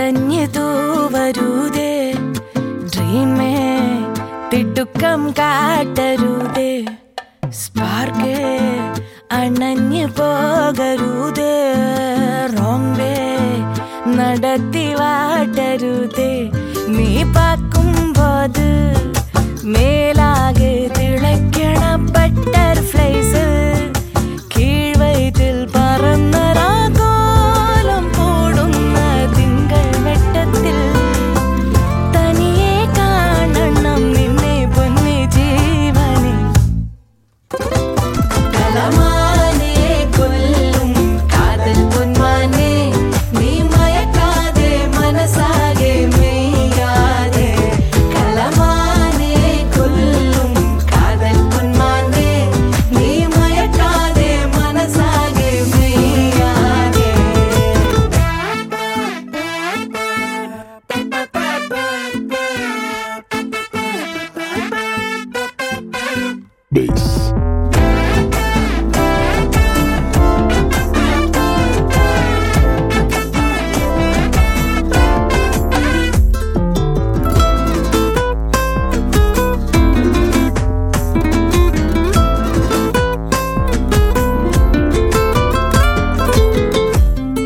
ഇടഞ്ഞു തൂവരുതേ dreamy തിടുക്കം കാട്ടരുതേ സ്പാർക്കേ അണഞ്ഞു പോകരുതേ റോങ് വേ നടത്തി വാട്ടരുതേ നീ പാക്കുമ്പോത് മേലാകെ തിളയ്ക്കണ ബട്ടർഫ്ലൈസ് കീഴ്വയറ്റിൽ പറന്നരാകോലം പോടുന്ന തിങ്കൾ വെട്ടത്തിൽ തനിയെ കാണണം നിന്നെ പൊന്നി ജീവനെ കലമാനെ കൊല്ലും കാതൽ പൊന്മാനെ നീ മയക്കാതെ മനസ്സാകെ മെയ്യാതെ കലമാനെ കൊല്ലും കാതൽ പൊന്മാനെ നീ മയക്കാതെ മനസ്സാകെ മെയ്യാതെ Bass.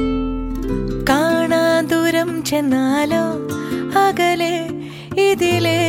കാണാ ദൂരം ചെന്നാലോ അകലെ ഇതിലെ